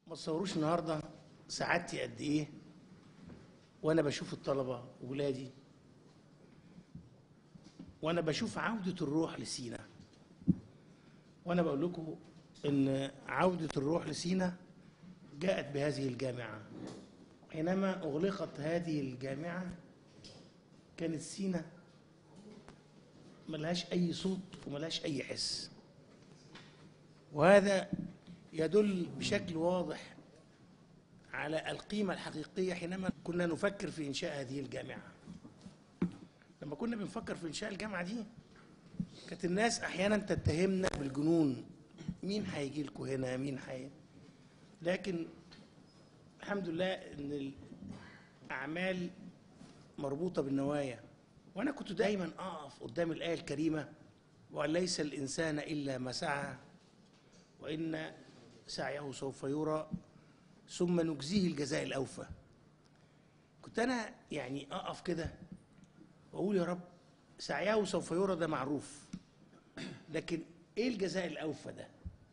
ما تصوروش النهارده سعادتي قد ايه وانا بشوف الطلبه ولادي وانا بشوف عوده الروح لسينا وانا بقول لكم ان عوده الروح لسينا جاءت بهذه الجامعه حينما اغلقت هذه الجامعه كانت سينا ملهاش اي صوت وملهاش اي حس وهذا يدل بشكل واضح على القيمة الحقيقية حينما كنا نفكر في إنشاء هذه الجامعة لما كنا بنفكر في إنشاء الجامعة دي كانت الناس أحيانا تتهمنا بالجنون مين هيجي لكم هنا مين هي لكن الحمد لله إن الأعمال مربوطة بالنوايا وأنا كنت دايما أقف قدام الآية الكريمة وأن ليس الإنسان إلا ما سعى وإن سعيه سوف يرى ثم نجزيه الجزاء الأوفى كنت أنا يعني أقف كده وأقول يا رب سعيه سوف يرى ده معروف لكن إيه الجزاء الأوفى ده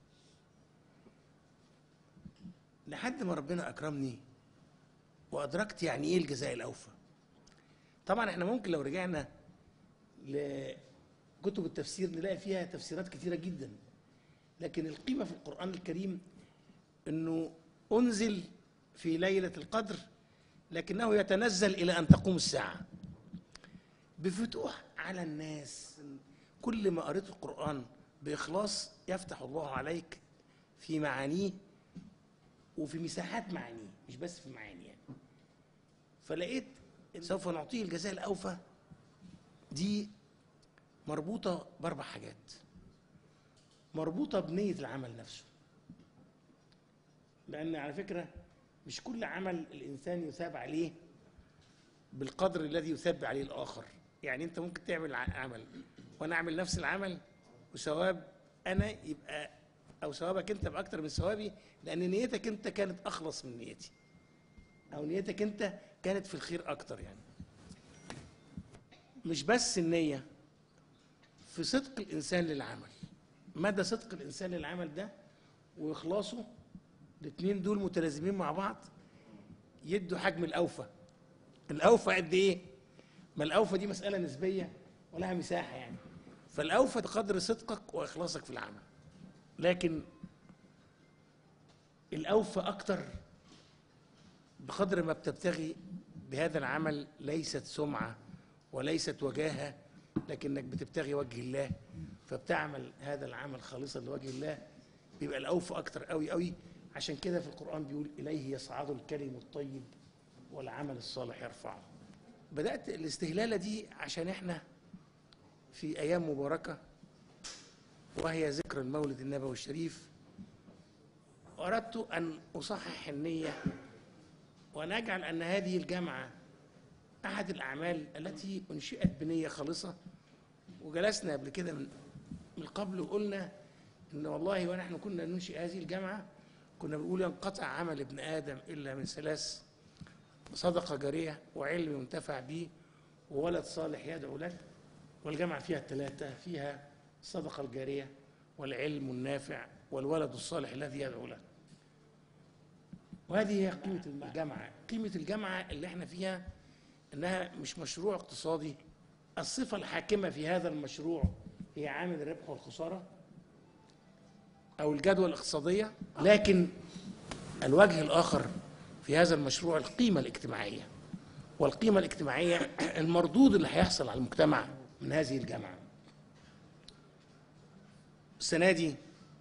لحد ما ربنا أكرمني وأدركت يعني إيه الجزاء الأوفى طبعا احنا ممكن لو رجعنا لكتب التفسير نلاقي فيها تفسيرات كثيرة جدا لكن القيمة في القرآن الكريم أنه أنزل في ليلة القدر لكنه يتنزل إلى أن تقوم الساعة بفتوح على الناس كل ما قريت القرآن بإخلاص يفتح الله عليك في معانيه وفي مساحات معانيه مش بس في معانيه يعني. فلقيت سوف نعطيه الجزاء الأوفى دي مربوطة بأربع حاجات مربوطة بنية العمل نفسه لأن على فكرة مش كل عمل الإنسان يثاب عليه بالقدر الذي يثاب عليه الآخر يعني أنت ممكن تعمل عمل وأنا أعمل نفس العمل وثواب أنا يبقى أو ثوابك أنت بأكتر من ثوابي لأن نيتك أنت كانت أخلص من نيتي أو نيتك أنت كانت في الخير أكتر يعني مش بس النية في صدق الإنسان للعمل مدى صدق الانسان للعمل ده واخلاصه الاثنين دول متلازمين مع بعض يدوا حجم الاوفى الاوفى قد ايه ما الاوفى دي مساله نسبيه ولها مساحه يعني فالاوفى قدر صدقك واخلاصك في العمل لكن الاوفى اكتر بقدر ما بتبتغي بهذا العمل ليست سمعه وليست وجاهه لكنك بتبتغي وجه الله فبتعمل هذا العمل خالصا لوجه الله بيبقى الاوفى اكتر قوي قوي عشان كده في القران بيقول اليه يصعد الكلم الطيب والعمل الصالح يرفعه بدات الاستهلاله دي عشان احنا في ايام مباركه وهي ذكر المولد النبوي الشريف اردت ان اصحح النيه وان اجعل ان هذه الجامعه احد الاعمال التي انشئت بنيه خالصه وجلسنا قبل كده من من قبل وقلنا ان والله ونحن كنا ننشئ هذه الجامعه كنا بنقول ينقطع عمل ابن ادم الا من ثلاث صدقه جاريه وعلم ينتفع به وولد صالح يدعو له والجامعه فيها الثلاثه فيها الصدقه الجاريه والعلم النافع والولد الصالح الذي يدعو له وهذه هي قيمه الجامعه قيمه الجامعه اللي احنا فيها انها مش مشروع اقتصادي الصفه الحاكمه في هذا المشروع هي عامل الربح والخسارة أو الجدوى الاقتصادية لكن الوجه الآخر في هذا المشروع القيمة الاجتماعية والقيمة الاجتماعية المردود اللي هيحصل على المجتمع من هذه الجامعة السنة دي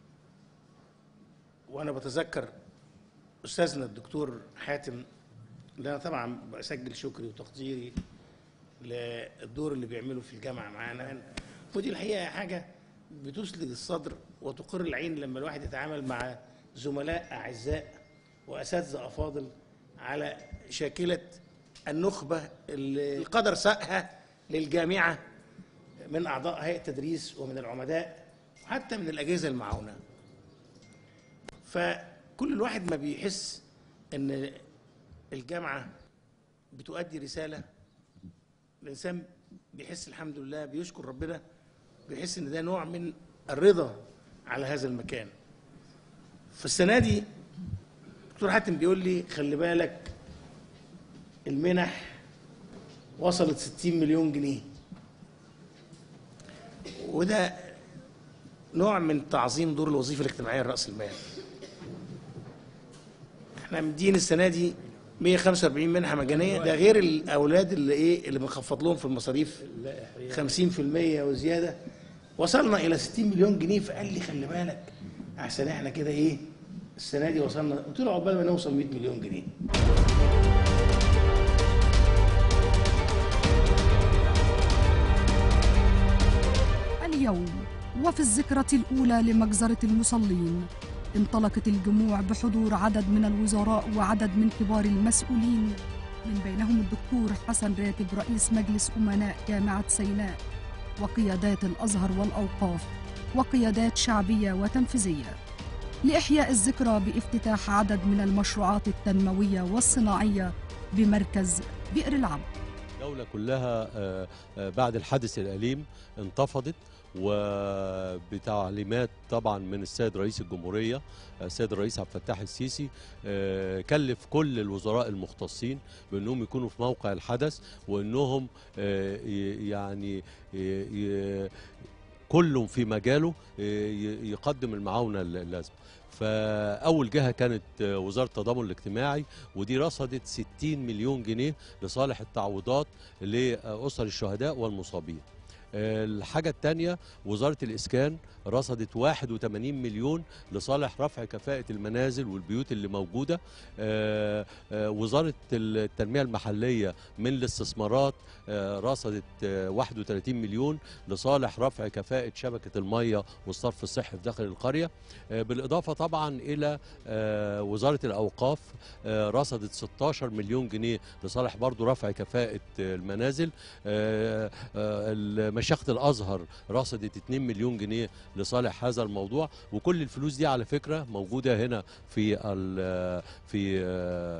وأنا بتذكر أستاذنا الدكتور حاتم اللي أنا طبعا بسجل شكري وتقديري للدور اللي بيعمله في الجامعة معانا ودي الحقيقه حاجه بتسلج الصدر وتقر العين لما الواحد يتعامل مع زملاء اعزاء واساتذه افاضل على شاكله النخبه اللي القدر ساقها للجامعه من اعضاء هيئه التدريس ومن العمداء وحتى من الاجهزه المعاونه. فكل الواحد ما بيحس ان الجامعه بتؤدي رساله الانسان بيحس الحمد لله بيشكر ربنا بيحس ان ده نوع من الرضا على هذا المكان فالسنه دي دكتور حاتم بيقول لي خلي بالك المنح وصلت 60 مليون جنيه وده نوع من تعظيم دور الوظيفه الاجتماعيه لراس المال احنا مدين السنه دي 145 منحه مجانيه ده غير الاولاد اللي ايه اللي بنخفض لهم في المصاريف 50% وزياده وصلنا الى 60 مليون جنيه فقال لي خلي بالك احسن احنا كده ايه السنه دي وصلنا قلت له عقبال ما نوصل 100 مليون جنيه اليوم وفي الذكرى الأولى لمجزرة المصلين انطلقت الجموع بحضور عدد من الوزراء وعدد من كبار المسؤولين من بينهم الدكتور حسن راتب رئيس مجلس أمناء جامعة سيناء وقيادات الأزهر والأوقاف وقيادات شعبية وتنفيذية لإحياء الذكرى بافتتاح عدد من المشروعات التنموية والصناعية بمركز بئر العبد الدولة كلها آه، آه، بعد الحادث الأليم انتفضت وبتعليمات طبعا من السيد رئيس الجمهورية آه، السيد الرئيس عبد الفتاح السيسي آه، كلف كل الوزراء المختصين بأنهم يكونوا في موقع الحدث وأنهم آه، ي- يعني ي- ي- كل في مجاله آه، ي- يقدم المعاونة اللازمة فأول جهة كانت آه، وزارة التضامن الاجتماعي ودي رصدت 60 مليون جنيه لصالح التعويضات لأسر الشهداء والمصابين آه، الحاجة الثانية وزارة الإسكان رصدت 81 مليون لصالح رفع كفاءة المنازل والبيوت اللي موجودة آه، آه، وزارة التنمية المحلية من الاستثمارات آه، رصدت آه، 31 مليون لصالح رفع كفاءة شبكة المية والصرف الصحي في داخل القرية آه، بالإضافة طبعا إلى آه، وزارة الأوقاف آه، رصدت 16 مليون جنيه لصالح برضو رفع كفاءة آه، المنازل آه، آه، مشيخة الأزهر رصدت 2 مليون جنيه لصالح هذا الموضوع وكل الفلوس دي على فكرة موجودة هنا في ال- في آه،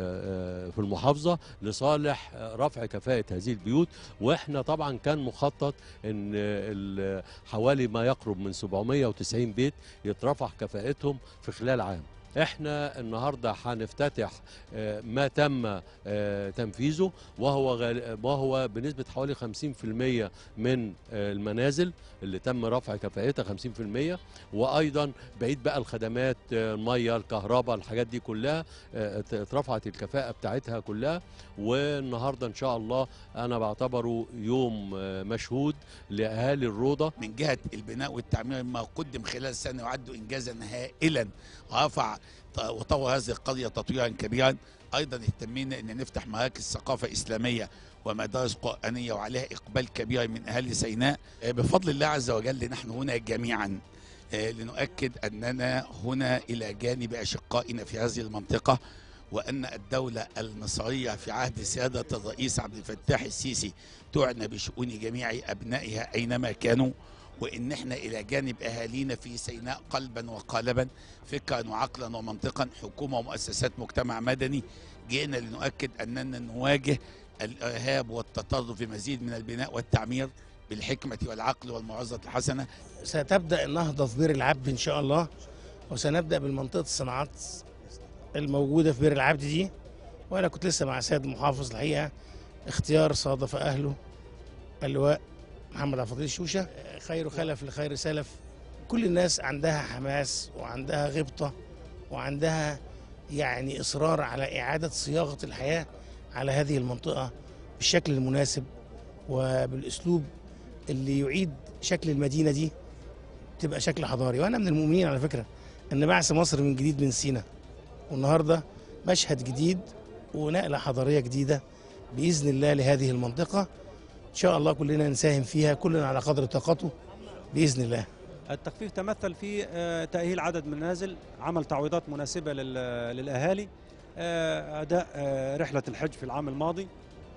آه، في المحافظة لصالح رفع كفاءة هذه البيوت واحنا طبعا كان مخطط ان ال- حوالي ما يقرب من 790 بيت يترفع كفاءتهم في خلال عام احنا النهارده هنفتتح آه، ما تم آه، تنفيذه وهو غال- وهو بنسبه حوالي 50% من آه، المنازل اللي تم رفع كفاءتها 50% وايضا بعيد بقى الخدمات آه، الميه الكهرباء الحاجات دي كلها آه، ات- اترفعت الكفاءه بتاعتها كلها والنهارده ان شاء الله انا بعتبره يوم آه، مشهود لاهالي الروضه من جهة البناء والتعمير ما قدم خلال السنة يعد إنجازا هائلا ورفع ط- وطور هذه القرية تطويرا كبيرا أيضا اهتمينا أن نفتح مراكز ثقافة إسلامية ومدارس قرآنية وعليها إقبال كبير من أهل سيناء آه، بفضل الله عز وجل نحن هنا جميعا آه، لنؤكد أننا هنا إلى جانب أشقائنا في هذه المنطقة وأن الدولة المصرية في عهد سيادة الرئيس عبد الفتاح السيسي تعنى بشؤون جميع أبنائها أينما كانوا وإن احنا إلى جانب أهالينا في سيناء قلبا وقالبا فكرا وعقلا ومنطقا حكومة ومؤسسات مجتمع مدني جئنا لنؤكد أننا نواجه الإرهاب والتطرف بمزيد من البناء والتعمير بالحكمة والعقل والموعظة الحسنة ستبدا النهضه في بئر العبد ان شاء الله وسنبدا بالمنطقه الصناعات الموجوده في بئر العبد دي وانا كنت لسه مع سيد المحافظ الحقيقه اختيار صادف اهله اللواء محمد عبد الفضيل الشوشه خير خلف لخير سلف كل الناس عندها حماس وعندها غبطه وعندها يعني اصرار على اعاده صياغه الحياه على هذه المنطقه بالشكل المناسب وبالاسلوب اللي يعيد شكل المدينه دي تبقى شكل حضاري وانا من المؤمنين على فكره ان بعث مصر من جديد من سينا والنهارده مشهد جديد ونقله حضاريه جديده باذن الله لهذه المنطقه ان شاء الله كلنا نساهم فيها كلنا على قدر طاقته باذن الله التخفيف تمثل في آه، تأهيل عدد من المنازل عمل تعويضات مناسبة لل- للأهالي آه، أداء آه، رحلة الحج في العام الماضي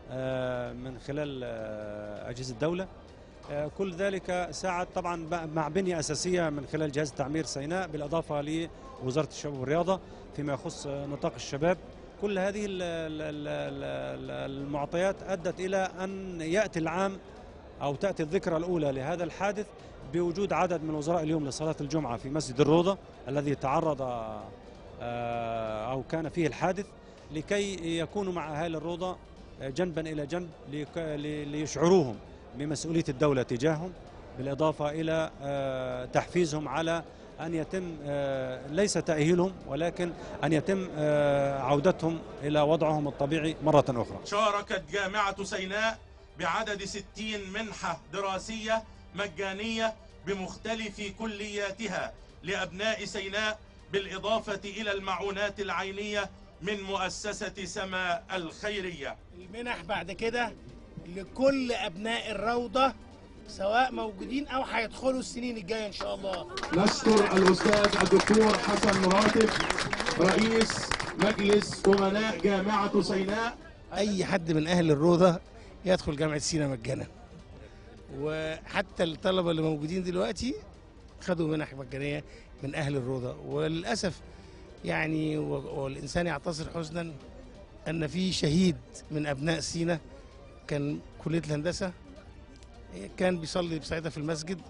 آه، من خلال آه، أجهزة الدولة آه، كل ذلك ساعد طبعا ب- مع بنية أساسية من خلال جهاز تعمير سيناء بالإضافة لوزارة الشباب والرياضة فيما يخص آه، نطاق الشباب كل هذه ال- ال- ال- ال- المعطيات أدت إلى أن يأتي العام أو تأتي الذكرى الأولى لهذا الحادث بوجود عدد من وزراء اليوم لصلاة الجمعة في مسجد الروضة الذي تعرض آه، أو كان فيه الحادث لكي يكونوا مع أهالي الروضة آه، جنبا إلى جنب لك- لي- ليشعروهم بمسؤولية الدولة تجاههم بالإضافة إلى آه، تحفيزهم على أن يتم آه، ليس تأهيلهم ولكن أن يتم آه، عودتهم إلى وضعهم الطبيعي مرة أخرى شاركت جامعة سيناء بعدد 60 منحة دراسية مجانية بمختلف كلياتها لأبناء سيناء بالإضافة إلى المعونات العينية من مؤسسة سما الخيرية المنح بعد كده لكل ابناء الروضه سواء موجودين او هيدخلوا السنين الجايه ان شاء الله نشكر الأستاذ الدكتور حسن مراتب رئيس مجلس أمناء جامعة سيناء اي حد من اهل الروضه يدخل جامعه سينا مجانا وحتى الطلبه اللي موجودين دلوقتي خدوا منح مجانيه من اهل الروضه وللاسف يعني و- والانسان يعتصر حزنا ان في شهيد من ابناء سينا كان كليه الهندسه كان بيصلي بساعتها في المسجد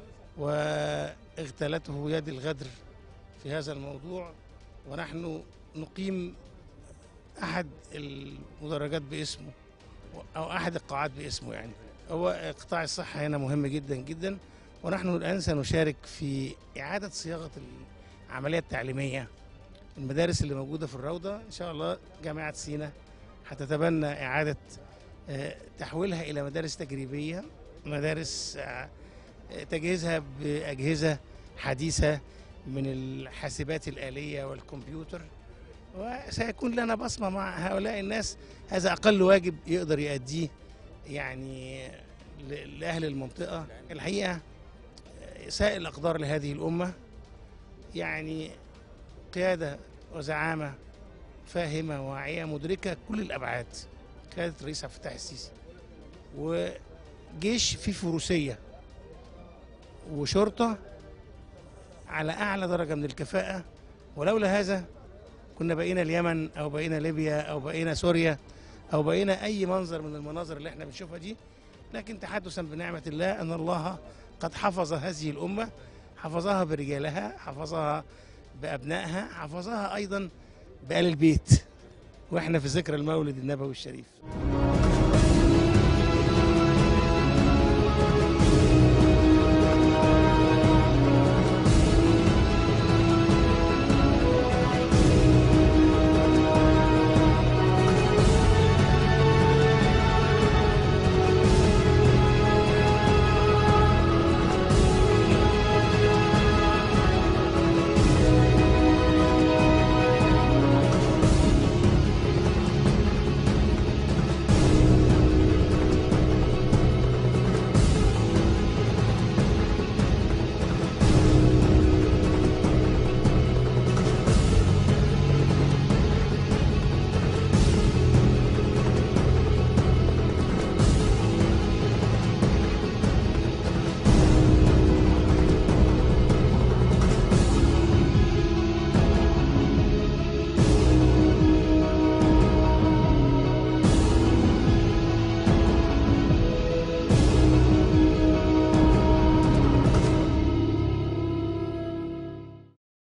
واغتالته يد الغدر في هذا الموضوع ونحن نقيم احد المدرجات باسمه او احد القاعات باسمه يعني هو قطاع الصحه هنا مهم جدا جدا ونحن الان سنشارك في اعاده صياغه العمليه التعليميه المدارس اللي موجوده في الروضه ان شاء الله جامعه سينا هتتبنى اعاده آه، تحويلها الى مدارس تجريبيه مدارس آه، تجهيزها باجهزه حديثه من الحاسبات الاليه والكمبيوتر وسيكون لنا بصمه مع هؤلاء الناس هذا اقل واجب يقدر يؤديه يعني ل- لاهل المنطقه الحقيقه سائل الاقدار لهذه الامه يعني قياده وزعامه فاهمه واعيه مدركه كل الابعاد قياده الرئيس عبد الفتاح السيسي وجيش فيه فروسيه وشرطه على اعلى درجه من الكفاءه ولولا هذا كنا بقينا اليمن او بقينا ليبيا او بقينا سوريا او بقينا اي منظر من المناظر اللي احنا بنشوفها دي لكن تحدثا بنعمه الله ان الله قد حفظ هذه الامه حفظها برجالها حفظها بابنائها حفظها ايضا بآل البيت واحنا في ذكرى المولد النبوي الشريف